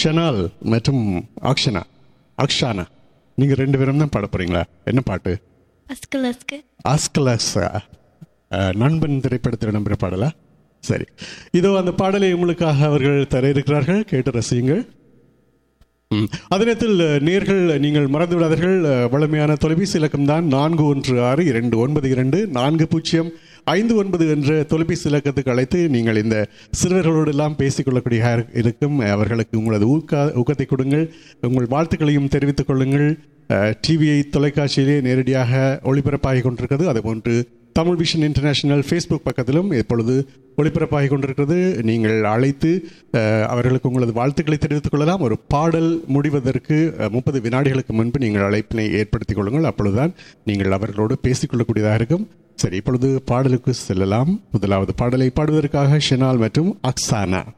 ஷனால் மற்றும் அக்ஷனா அக்ஷானா நீங்க ரெண்டு பேரும் தான் பாட போறீங்களா என்ன பாட்டு அஸ்கு லஸ்கு ஆஸ்கலஸ் நண்பன் திரைப்படத்தில் இடம்பெற பாடலா சரி இதோ அந்த பாடலை உங்களுக்காக அவர்கள் தர இருக்கிறார்கள் கேட்டு ரசியுங்கள் ம். அதே நேரத்தில் அஹ், நேர்கள் நீங்கள் மறந்து விடாதீர்கள் அஹ், வழமையான தொலைபேசி இலக்கம் தான் நான்கு ஒன்று ஆறு இரண்டு ஒன்பது இரண்டு நான்கு பூஜ்ஜியம் ஐந்து ஒன்பது என்ற தொலைபேசி இலக்கத்துக்கு அழைத்து நீங்கள் இந்த சிறுவர்களோடு எல்லாம் பேசிக்கொள்ளக்கூடிய இருக்கும் அவர்களுக்கு உங்களது ஊக்க ஊக்கத்தை கொடுங்கள் உங்கள் வாழ்த்துக்களையும் தெரிவித்துக் கொள்ளுங்கள் டிவியை தொலைக்காட்சியிலே நேரடியாக ஒளிபரப்பாகி கொண்டிருக்கிறது அதுபோன்று தமிழ் விஷன் இன்டர்நேஷனல் ஃபேஸ்புக் பக்கத்திலும் இப்பொழுது ஒளிபரப்பாகி கொண்டிருக்கிறது நீங்கள் அழைத்து அஹ், அவர்களுக்கு உங்களது வாழ்த்துக்களை தெரிவித்துக் கொள்ளலாம் ஒரு பாடல் முடிவதற்கு முப்பது வினாடிகளுக்கு முன்பு நீங்கள் அழைப்பினை ஏற்படுத்திக் கொள்ளுங்கள் அப்பொழுதுதான் நீங்கள் அவர்களோடு பேசிக்கொள்ளக்கூடியதாக இருக்கும் சரி இப்பொழுது பாடலுக்கு செல்லலாம் முதலாவது பாடலை பாடுவதற்காக ஷெனால் மற்றும் அக்சானா